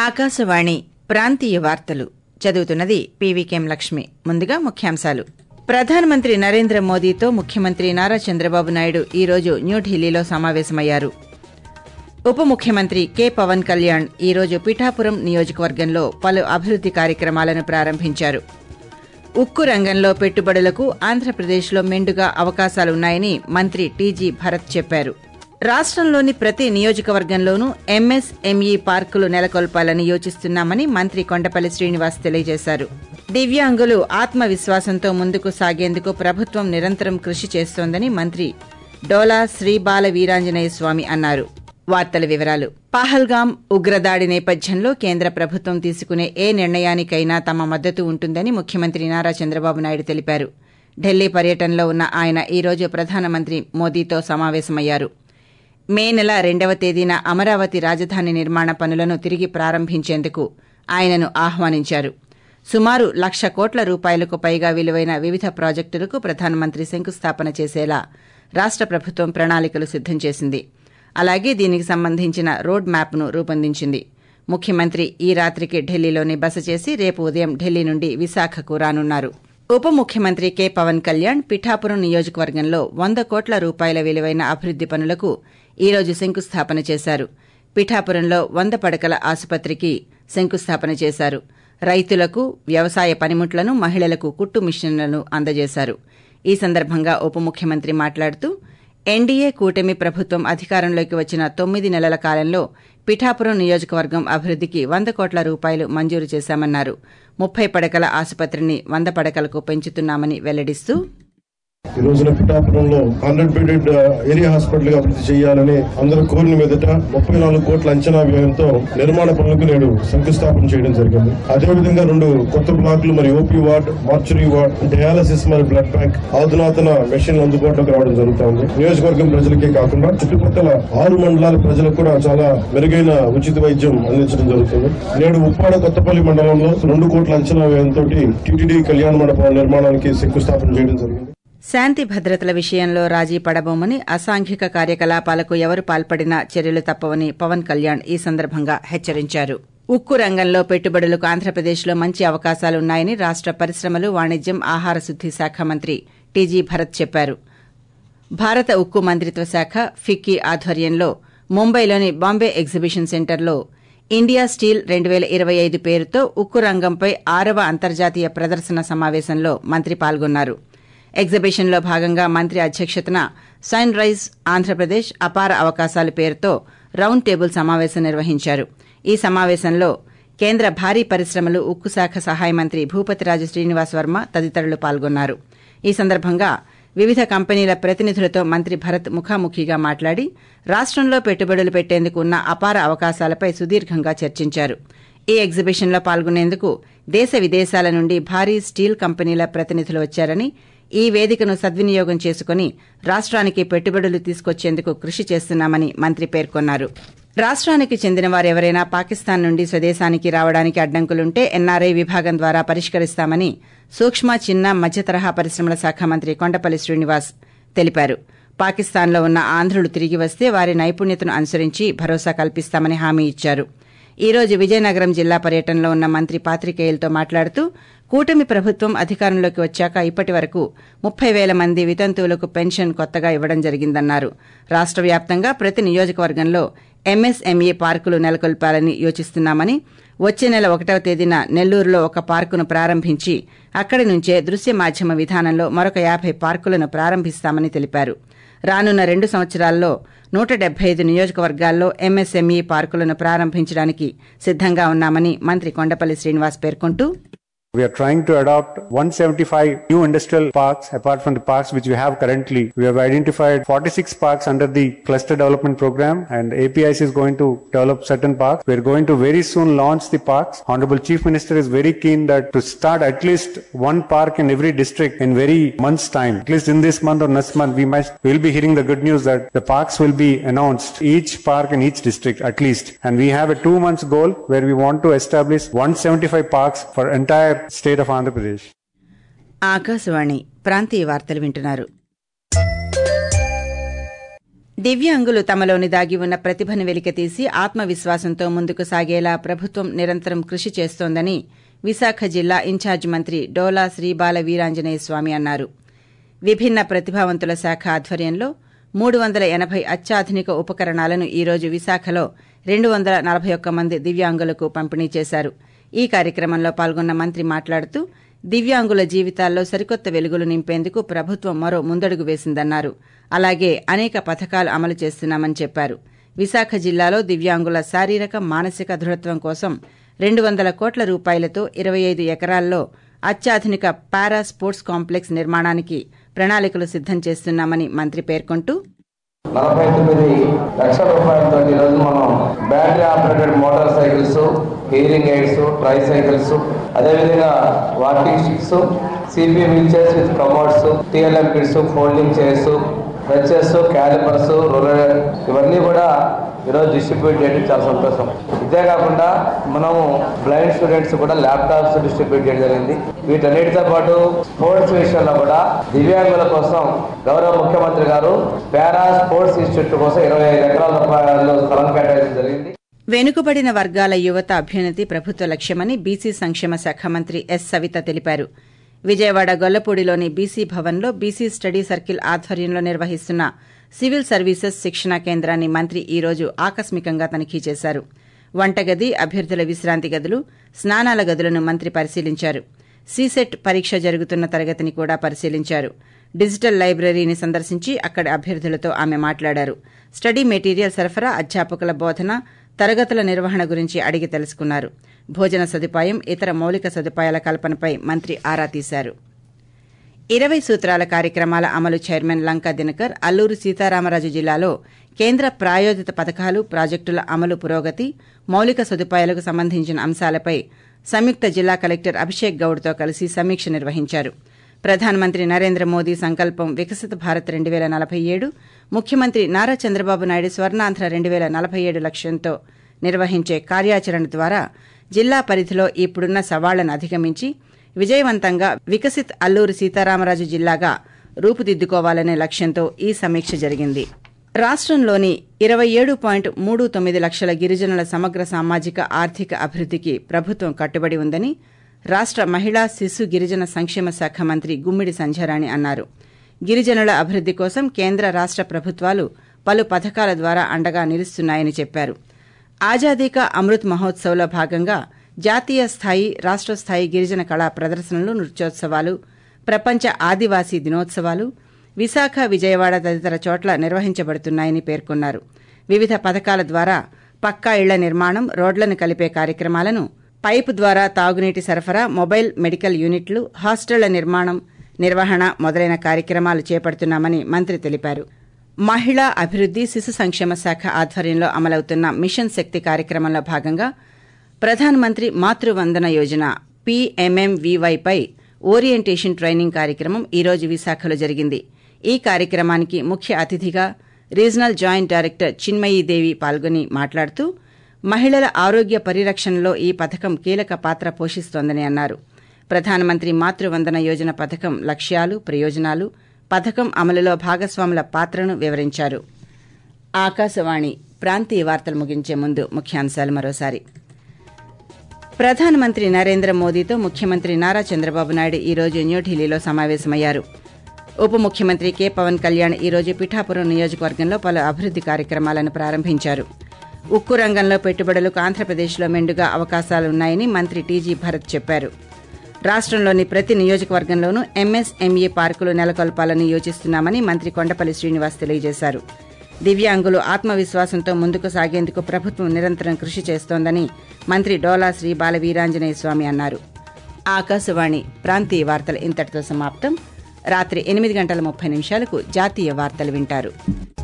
ఆకాశవాణి ప్రాంతీయ వార్తలు చదువుతున్నది పీవీకేం లక్ష్మి ముందుగా ముఖ్యాంశాలు ప్రధానమంత్రి నరేంద్ర మోదీతో ముఖ్యమంత్రి నారా చంద్రబాబు నాయుడు ఈ రోజు న్యూఢిల్లీలో సమావేశమయ్యారు ఉప ముఖ్యమంత్రి కె పవన్ కళ్యాణ్ ఈ రోజు పిఠాపురం నియోజకవర్గంలో పలు అభివృద్ది కార్యక్రమాలను ప్రారంభించారు ఉక్కు రంగంలో పెట్టుబడులకు ఆంధ్రప్రదేశ్లో మెండుగా అవకాశాలున్నాయని మంత్రి టీజీ భరత్ చెప్పారు రాష్టంలోని ప్రతి నియోజకవర్గంలోనూ ఎంఎస్ఎంఈ పార్కులు నెలకొల్పాలని యోచిస్తున్నామని మంత్రి కొండపల్లి శ్రీనివాస్ తెలియజేశారు దివ్యాంగులు ఆత్మవిశ్వాసంతో ముందుకు సాగేందుకు ప్రభుత్వం నిరంతరం కృషి చేస్తోందని మంత్రి డోలా శ్రీబాల వీరాంజనేయ స్వామి అన్నారు వార్తల వివరాలు పహల్గాం ఉగ్రదాడి నేపథ్యంలో కేంద్ర ప్రభుత్వం తీసుకునే ఏ నిర్ణయానికైనా తమ మద్దతు ఉంటుందని ముఖ్యమంత్రి నారా చంద్రబాబు నాయుడు తెలిపారు ఢిల్లీ పర్యటనలో ఉన్న ఆయన ఈ రోజు ప్రధానమంత్రి మోదీతో సమావేశమయ్యారు మే నెల రెండవ తేదీన అమరావతి రాజధాని నిర్మాణ పనులను తిరిగి ప్రారంభించేందుకు ఆయనను ఆహ్వానించారు సుమారు లక్ష కోట్ల రూపాయలకు పైగా విలువైన వివిధ ప్రాజెక్టులకు ప్రధానమంత్రి శంకుస్థాపన చేసేలా రాష్ట ప్రభుత్వం ప్రణాళికలు సిద్దం చేసింది అలాగే దీనికి సంబంధించిన రోడ్ మ్యాప్ను రూపొందించింది ముఖ్యమంత్రి ఈ రాత్రికి ఢిల్లీలోనే బస చేసి రేపు ఉదయం ఢిల్లీ నుండి విశాఖకు రానున్నారు ఉప ముఖ్యమంత్రి కె పవన్ కళ్యాణ్ పిఠాపురం నియోజకవర్గంలో వంద కోట్ల రూపాయల విలువైన అభివృద్ది పనులకు ఈ రోజు శంకుస్థాపన చేశారు పిఠాపురంలో వంద పడకల ఆసుపత్రికి శంకుస్థాపన చేశారు రైతులకు వ్యవసాయ పనిముట్లను మహిళలకు కుట్టు మిషన్లను అందజేశారు ఈ సందర్భంగా ఉప ముఖ్యమంత్రి మాట్లాడుతూ ఎన్డీఏ కూటమి ప్రభుత్వం అధికారంలోకి వచ్చిన తొమ్మిది నెలల కాలంలో పిఠాపురం నియోజకవర్గం అభివృద్దికి వంద కోట్ల రూపాయలు మంజూరు చేశామన్నారు ముప్పై పడకల ఆసుపత్రిని వంద పడకలకు పెంచుతున్నామని వెల్లడిస్తూ ఈ రోజున పిఠాపురంలో హండ్రెడ్ బెడెడ్ ఏరియా హాస్పిటల్ గా అభివృద్ధి చేయాలని అందరూ కోరిన మీదట ముప్పై నాలుగు కోట్ల అంచనా వ్యయంతో నిర్మాణ పనులకు నేడు శంకుస్థాపన చేయడం జరిగింది అదేవిధంగా రెండు కొత్త బ్లాకులు మరి OP ward mortuary ward dialysis మరి బ్లడ్ బ్యాంక్ ఆధునాతన మెషిన్లు అందుబాటులోకి రావడం జరుగుతోంది నియోజకవర్గం ప్రజలకే కాకుండా చుట్టుపక్కల ఆరు మండలాల ప్రజలకు కూడా చాలా మెరుగైన ఉచిత వైద్యం అందించడం జరుగుతుంది నేడు ఉప్పాడ కొత్తపల్లి మండలంలో రెండు కోట్ల అంచనా వ్యయంతో టీటీడీ కళ్యాణ మండపం నిర్మాణానికి శంకుస్థాపన చేయడం జరిగింది శాంతి భద్రతల విషయంలో రాజీ పడబోమని అసాంఘిక కార్యకలాపాలకు ఎవరు పాల్పడినా చర్యలు తప్పవని పవన్ కళ్యాణ్ ఈ సందర్భంగా హెచ్చరించారు ఉక్కు రంగంలో పెట్టుబడులకు ఆంధ్రప్రదేశ్లో మంచి అవకాశాలున్నాయని రాష్ట పరిశ్రమలు వాణిజ్యం ఆహార శుద్ది శాఖ మంత్రి టీజీ భరత్ చెప్పారు భారత ఉక్కు మంత్రిత్వ శాఖ ఫిక్కీ ఆధ్వర్యంలో ముంబైలోని బాంబే ఎగ్జిబిషన్ సెంటర్లో ఇండియా స్టీల్ రెండు వేల ఇరవై ఐదు పేరుతో ఉక్కు రంగంపై ఆరవ అంతర్జాతీయ ప్రదర్శన సమావేశంలో మంత్రి పాల్గొన్నారు ఎగ్జిబిషన్లో భాగంగా మంత్రి అధ్యక్షతన సన్ రైజ్ ఆంధ్రప్రదేశ్ అపార అవకాశాలు పేరుతో రౌండ్ టేబుల్ సమావేశం నిర్వహించారు ఈ సమావేశంలో కేంద్ర భారీ పరిశ్రమలు ఉక్కు శాఖ సహాయ మంత్రి భూపతిరాజు శ్రీనివాస్ వర్మ తదితరులు పాల్గొన్నారు ఈ సందర్భంగా వివిధ కంపెనీల ప్రతినిధులతో మంత్రి భరత్ ముఖాముఖిగా మాట్లాడి రాష్టంలో పెట్టుబడులు పెట్టేందుకు ఉన్న అపార అవకాశాలపై సుదీర్ఘంగా చర్చించారు ఈ ఎగ్జిబిషన్లో పాల్గొనేందుకు దేశ విదేశాల నుండి భారీ స్టీల్ కంపెనీల ప్రతినిధులు వచ్చారని ఈ వేదికను సద్వినియోగం చేసుకుని రాష్ట్రానికి పెట్టుబడులు తీసుకొచ్చేందుకు కృషి చేస్తున్నామని మంత్రి పేర్కొన్నారు రాష్ట్రానికి చెందిన వారెవరైనా పాకిస్తాన్ నుండి స్వదేశానికి రావడానికి అడ్డంకులుంటే ఎన్ఆర్ఐ విభాగం ద్వారా పరిష్కరిస్తామని సూక్ష్మ చిన్న మధ్య తరహా పరిశ్రమల శాఖ మంత్రి కొండపల్లి శ్రీనివాస్ తెలిపారు పాకిస్తాన్లో ఉన్న ఆంధ్రులు తిరిగి వస్తే వారి నైపుణ్యతను అనుసరించి భరోసా కల్పిస్తామని హామీ ఇచ్చారు ఈ రోజు విజయనగరం జిల్లా పర్యటనలో ఉన్న మంత్రి పాత్రికేయులతో మాట్లాడుతూ కూటమి ప్రభుత్వం అధికారంలోకి వచ్చాక ఇప్పటి వరకు ముప్పై వేల మంది వితంతువులకు పెన్షన్ కొత్తగా ఇవ్వడం జరిగిందన్నారు రాష్ట వ్యాప్తంగా ప్రతి నియోజకవర్గంలో ఎంఎస్ఎంఈ పార్కులు నెలకొల్పాలని యోచిస్తున్నామని వచ్చే నెల ఒకటవ తేదీన నెల్లూరులో ఒక పార్కును ప్రారంభించి అక్కడి నుంచే దృశ్య మాధ్యమ విధానంలో మరొక యాభై పార్కులను ప్రారంభిస్తామని తెలిపారు రానున్న రెండు సంవత్సరాల్లో నూట డెబ్బై ఐదు నియోజకవర్గాల్లో ఎంఎస్ఎంఈ పార్కులను ప్రారంభించడానికి సిద్దంగా ఉన్నామని మంత్రి కొండపల్లి శ్రీనివాస్ పేర్కొంటూ We are trying to adopt 175 new industrial parks apart from the parks which we have currently. We have identified 46 parks under the cluster development program and APIC is going to develop certain parks. We are going to very soon launch the parks. Honorable Chief Minister is very keen that to start at least one park in every district in very months time. At least in this month or next month we must will be hearing the good news that the parks will be announced each park in each district at least. And we have a two months goal where we want to establish 175 parks for entire state of Andhra Pradesh. Akashvani ప్రాంతీయ వార్తలు వింటున్నారు దివ్యాంగులు తమలోని దాగి ఉన్న ప్రతిభను వెలికితీసి ఆత్మవిశ్వాసంతో ముందుకు సాగేలా ప్రభుత్వం నిరంతరం కృషి చేస్తోందని విశాఖ జిల్లా ఇన్ఛార్జ్ మంత్రి డోలా శ్రీబాల వీరాంజనేయ స్వామి అన్నారు విభిన్న ప్రతిభావంతుల శాఖ ఆధ్వర్యంలో మూడు వందల ఎనభై అత్యాధునిక ఉపకరణాలను ఈ రోజు విశాఖలో రెండు వందల నలభై ఒక్క మంది దివ్యాంగులకు పంపిణీ చేశారు ఈ కార్యక్రమంలో పాల్గొన్న మంత్రి మాట్లాడుతూ దివ్యాంగుల జీవితాల్లో సరికొత్త వెలుగులు నింపేందుకు ప్రభుత్వం మరో ముందడుగు వేసిందన్నారు అలాగే అనేక పథకాలు అమలు చేస్తున్నామని చెప్పారు విశాఖ జిల్లాలో దివ్యాంగుల శారీరక మానసిక దృఢత్వం కోసం రెండు వందల కోట్ల రూపాయలతో ఇరవై ఐదు ఎకరాల్లో అత్యాధునిక పారా స్పోర్ట్స్ కాంప్లెక్స్ నిర్మాణానికి ప్రణాళికలు సిద్దం చేస్తున్నామని మంత్రి పేర్కొంటూ నలభై తొమ్మిది లక్షల రూపాయలతో ఈరోజు మనం battery operated motorcycles hearing aids tricycles అదేవిధంగా walking sticks CP wheelchairs with commodes TLM kits folding chairs crutches callipers ruler ఇవన్నీ కూడా ఈరోజు డిస్ట్రిబ్యూట్ చేయడం చాలా సంతోషం ఇదే కాకుండా మనము బ్లైండ్ స్టూడెంట్స్ కూడా ల్యాప్టాప్స్ డిస్ట్రిబ్యూట్ చేయడం జరిగింది వీటన్నిటితో పాటు స్పోర్ట్స్ విషయంలో కూడా దివ్యాంగుల కోసం గౌరవ ముఖ్యమంత్రి గారు పారా స్పోర్ట్స్ ఇన్స్టిట్యూట్ కోసం ఇరవై ఐదు ఎకరాల రూపాయలు స్థలం కేటాయించడం జరిగింది వెనుకబడిన వర్గాల యువత అభ్యున్నతి ప్రభుత్వ లక్ష్యమని బీసీ సంక్షేమ శాఖ మంత్రి ఎస్ సవిత తెలిపారు విజయవాడ గొల్లపూడిలోని బీసీ భవన్లో బీసీ స్టడీ సర్కిల్ ఆధ్వర్యంలో నిర్వహిస్తున్న సివిల్ సర్వీసెస్ శిక్షణా కేంద్రాన్ని మంత్రి ఈ రోజు ఆకస్మికంగా తనిఖీ చేశారు వంటగది అభ్యర్థుల విశ్రాంతి గదులు స్నానాల గదులను మంత్రి పరిశీలించారు సీసెట్ పరీక్ష జరుగుతున్న తరగతిని కూడా పరిశీలించారు డిజిటల్ లైబ్రరీని సందర్శించి అక్కడి అభ్యర్థులతో ఆమె మాట్లాడారు స్టడీ మెటీరియల్ సరఫరా అధ్యాపకుల బోధన తరగతుల నిర్వహణ గురించి అడిగి తెలుసుకున్నారు భోజన సదుపాయం ఇతర మౌలిక సదుపాయాల కల్పనపై మంత్రి ఆరా తీశారు ఇరవై సూత్రాల కార్యక్రమాల అమలు చైర్మన్ లంకా దినకర్ అల్లూరు సీతారామరాజు జిల్లాలో కేంద్ర ప్రాయోజిత పథకాలు ప్రాజెక్టుల అమలు పురోగతి మౌలిక సదుపాయాలకు సంబంధించిన అంశాలపై సంయుక్త జిల్లా కలెక్టర్ అభిషేక్ గౌడ్తో కలిసి సమీక్ష నిర్వహించారు ప్రధానమంత్రి నరేంద్ర మోదీ సంకల్పం వికసిత భారత్ రెండు వేల నలభై ఏడు ముఖ్యమంత్రి నారా చంద్రబాబు నాయుడు స్వర్ణాంధ్ర రెండు వేల నలభై ఏడు లక్ష్యంతో నిర్వహించే కార్యాచరణ ద్వారా జిల్లా పరిధిలో ఇప్పుడున్న సవాళ్లను అధిగమించి విజయవంతంగా వికసిత్ అల్లూరు సీతారామరాజు జిల్లాగా రూపుదిద్దుకోవాలనే లక్ష్యంతో ఈ సమీక్ష జరిగింది రాష్టంలోని ఇరవై ఏడు పాయింట్ మూడు తొమ్మిది లక్షల గిరిజనుల సమగ్ర సామాజిక ఆర్థిక అభివృద్ధికి ప్రభుత్వం కట్టుబడి ఉందని రాష్ట మహిళా శిశు గిరిజన సంక్షేమ శాఖ మంత్రి గుమ్మిడి సంధ్యారాణి అన్నారు గిరిజనుల అభివృద్ది కోసం కేంద్ర రాష్ట ప్రభుత్వాలు పలు పథకాల ద్వారా అండగా నిలుస్తున్నాయని చెప్పారు ఆజాదీ కా అమృత్ మహోత్సవ్లో భాగంగా జాతీయ స్థాయి రాష్ట స్థాయి గిరిజన కళా ప్రదర్శనలు నృత్యోత్సవాలు ప్రపంచ ఆదివాసీ దినోత్సవాలు విశాఖ విజయవాడ తదితర చోట్ల నిర్వహించబడుతున్నాయని పేర్కొన్నారు వివిధ పథకాల ద్వారా పక్కా ఇళ్ల నిర్మాణం రోడ్లను కలిపే కార్యక్రమాలను పైపు ద్వారా తాగునీటి సరఫరా మొబైల్ మెడికల్ యూనిట్లు హాస్టళ్ల నిర్మాణం నిర్వహణ మొదలైన కార్యక్రమాలు చేపడుతున్నామని మంత్రి తెలిపారు మహిళా అభివృద్ది శిశు సంక్షేమ శాఖ ఆధ్వర్యంలో అమలవుతున్న మిషన్ శక్తి కార్యక్రమంలో భాగంగా ప్రధానమంత్రి మాతృవందన యోజన పీఎంఎంవీవైపై ఓరియంటేషన్ ట్రైనింగ్ కార్యక్రమం ఈ రోజు విశాఖలో జరిగింది ఈ కార్యక్రమానికి ముఖ్య అతిథిగా రీజనల్ జాయింట్ డైరెక్టర్ చిన్మయీదేవి పాల్గొని మాట్లాడుతూ మహిళల ఆరోగ్య పరిరక్షణలో ఈ పథకం కీలక పాత్ర పోషిస్తోందని అన్నారు ప్రధానమంత్రి మాతృవందన యోజన పథకం లక్ష్యాలు ప్రయోజనాలు పథకం అమలులో భాగస్వాముల పాత్రను వివరించారు ఆకాశవాణి ప్రాంతీయ వార్తలు ముగించే ముందు ముఖ్యాంశాలు మరోసారి ప్రధానమంత్రి నరేంద్ర మోదీతో ముఖ్యమంత్రి నారా చంద్రబాబు నాయుడు ఈ రోజు న్యూఢిల్లీలో సమావేశమయ్యారు ఉప ముఖ్యమంత్రి కె పవన్ కళ్యాణ్ ఈ రోజు పిఠాపురం నియోజకవర్గంలో పలు అభివృద్ది కార్యక్రమాలను ప్రారంభించారు ఉక్కు రంగంలో పెట్టుబడులకు ఆంధ్రప్రదేశ్లో మెండుగా అవకాశాలున్నాయని మంత్రి టీజీ భరత్ చెప్పారు రాష్టంలోని ప్రతి నియోజకవర్గంలోనూ ఎంఎస్ఎంఈ పార్కులు నెలకొల్పాలని యోచిస్తున్నామని మంత్రి కొండపల్లి శ్రీనివాస్ తెలియజేశారు దివ్యాంగులు ఆత్మవిశ్వాసంతో ముందుకు సాగేందుకు ప్రభుత్వం నిరంతరం కృషి చేస్తోందని మంత్రి డోలా శ్రీ బాలవీరాంజనేయ స్వామి అన్నారు ఆకాశవాణి ప్రాంతీయ వార్తలు ఇంతటితో సమాప్తం రాత్రి ఎనిమిది గంటల ముప్పై నిమిషాలకు జాతీయ వార్తలు వింటారు